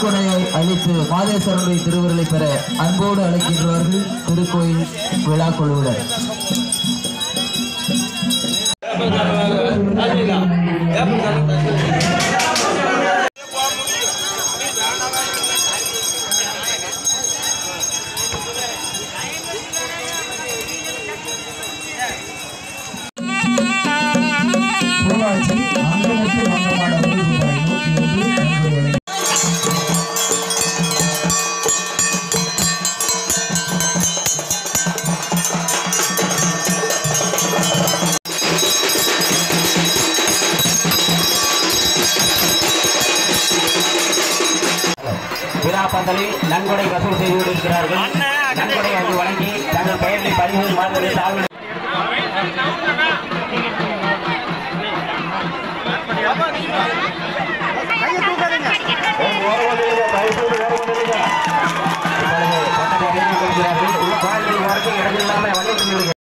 நற்கொடையை அளித்து மாதேஸ்வரனுடைய திருவுருளை பெற அன்போடு அழைக்கின்றார்கள் திருக்கோயில் விழா குழுவினர் பொள்ளாச்சி அங்கமுத்து மங்கமானவர்கள் ரூபாய் நூற்றி ஒன்று நன்கொடை வழங்கி விழா பந்தலில் நன்கொடை வசூல் செய்து கொண்டிருக்கிறார்கள் நன்கொடை அங்கு வழங்கி தங்கள் பெயர்களை பதிவு மாதிரி தாழ்வு இடமில்லாமல் வழி